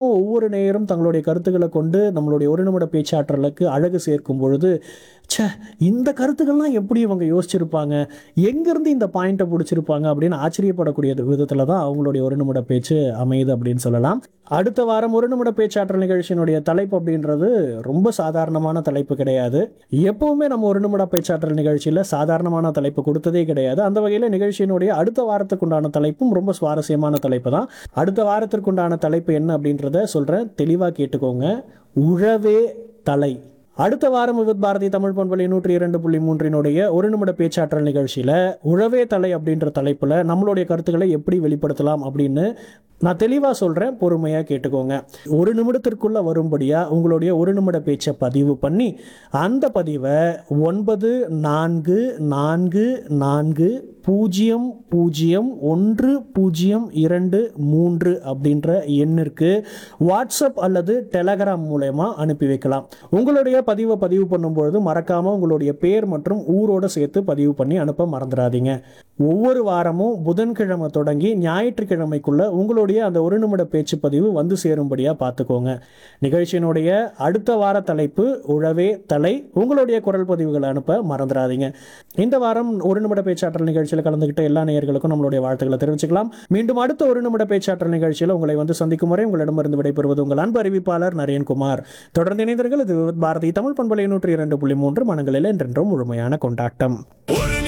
வாரமும் ஒவ்வொரு நேயரும் தங்களுடைய கருத்துக்களை கொண்டு நம்மளுடைய ஒரு நிமிட பேச்சாற்றலுக்கு அழகு சேர்க்கும் பொழுது ச்சே இந்த கருத்துக்கள்லாம் எப்படி இவங்க யோசிச்சிருப்பாங்க எங்கேருந்து இந்த பாயிண்ட்டை பிடிச்சிருப்பாங்க அப்படின்னு ஆச்சரியப்படக்கூடிய விதத்தில் தான் அவங்களுடைய ஒரு நிமிட பேச்சு அமையுது அப்படின்னு சொல்லலாம் அடுத்த வாரம் ஒரு நிமிட பேச்சாற்றல் நிகழ்ச்சியினுடைய தலைப்பு அப்படின்றது ரொம்ப சாதாரணமான தலைப்பு கிடையாது எப்பவுமே நம்ம ஒரு நிமிட பேச்சாற்றல் நிகழ்ச்சியில் சாதாரணமான தலைப்பு கொடுத்ததே கிடையாது அந்த வகையில் நிகழ்ச்சியினுடைய அடுத்த வாரத்துக்கு உண்டான தலைப்பும் ரொம்ப சுவாரஸ்யமான தலைப்பு தான் அடுத்த வாரத்திற்கு உண்டான தலைப்பு என்ன அப்படின்றத சொல்கிறேன் தெளிவாக கேட்டுக்கோங்க உழவே தலை அடுத்த வாரம் வித் பாரதி தமிழ் பண்பலை நூற்றி இரண்டு புள்ளி மூன்றினுடைய ஒரு நிமிட பேச்சாற்றல் நிகழ்ச்சியில் உழவே தலை அப்படின்ற தலைப்பில் நம்மளுடைய கருத்துக்களை எப்படி வெளிப்படுத்தலாம் அப்படின்னு நான் தெளிவாக சொல்கிறேன் பொறுமையாக கேட்டுக்கோங்க ஒரு நிமிடத்திற்குள்ளே வரும்படியாக உங்களுடைய ஒரு நிமிட பேச்சை பதிவு பண்ணி அந்த பதிவை ஒன்பது நான்கு நான்கு நான்கு பூஜ்ஜியம் பூஜ்ஜியம் ஒன்று பூஜ்ஜியம் இரண்டு மூன்று அப்படின்ற எண்ணிற்கு வாட்ஸ்அப் அல்லது டெலகிராம் மூலயமா அனுப்பி வைக்கலாம் உங்களுடைய பதிவை பதிவு பண்ணும்பொழுது மறக்காமல் உங்களுடைய பேர் மற்றும் ஊரோடு சேர்த்து பதிவு பண்ணி அனுப்ப மறந்துடாதீங்க ஒவ்வொரு வாரமும் புதன்கிழமை தொடங்கி ஞாயிற்றுக்கிழமைக்குள்ள உங்களுடைய அந்த ஒரு நிமிட பேச்சு பதிவு வந்து சேரும்படியாக பார்த்துக்கோங்க நிகழ்ச்சியினுடைய அடுத்த வார தலைப்பு உழவே தலை உங்களுடைய குரல் பதிவுகளை அனுப்ப மறந்துடாதீங்க இந்த வாரம் ஒரு நிமிட பேச்சாற்றல் நிகழ்ச்சியில் கலந்துக்கிட்ட எல்லா நேயர்களுக்கும் நம்மளுடைய வாழ்த்துக்களை தெரிவிச்சுக்கலாம் மீண்டும் அடுத்த ஒரு நிமிட பேச்சாற்றல் நிகழ்ச்சியில் உங்களை வந்து சந்திக்கும் வரை உங்களிடமிருந்து விடைபெறுவது உங்கள் அன்பு அறிவிப்பாளர் நரேன்குமார் தொடர்ந்து இணைந்தீர்கள் இது பாரதி தமிழ் பண்பலை நூற்றி இரண்டு புள்ளி மூன்று மனங்களில் என்றென்றும் முழுமையான கொண்டாட்டம் ஒரு